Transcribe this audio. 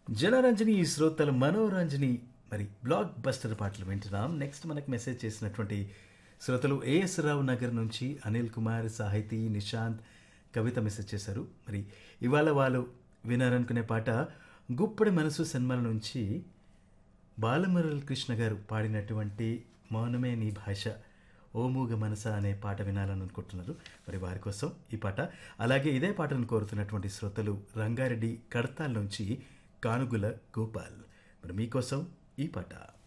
జనరంజని శ్రోతల మనోరంజని మరి బ్లాక్ బస్టర్ పాటలు వింటున్నాం నెక్స్ట్ మనకు మెసేజ్ చేసినటువంటి శ్రోతలు ఏఎస్ రావు నగర్ నుంచి అనిల్ కుమార్ సాహితీ నిశాంత్ కవిత మెసేజ్ చేశారు మరి ఇవాళ వాళ్ళు వినారనుకునే పాట గుప్పడి మనసు సినిమాల నుంచి బాలమురళి కృష్ణ గారు పాడినటువంటి మౌనమే నీ భాష ఓమూగ మనస అనే పాట వినాలని అనుకుంటున్నారు మరి వారి కోసం ఈ పాట అలాగే ఇదే పాటను కోరుతున్నటువంటి శ్రోతలు రంగారెడ్డి కడతాల్ నుంచి కానుగుల గోపాల్ మరి మీకోసం ఈ పాట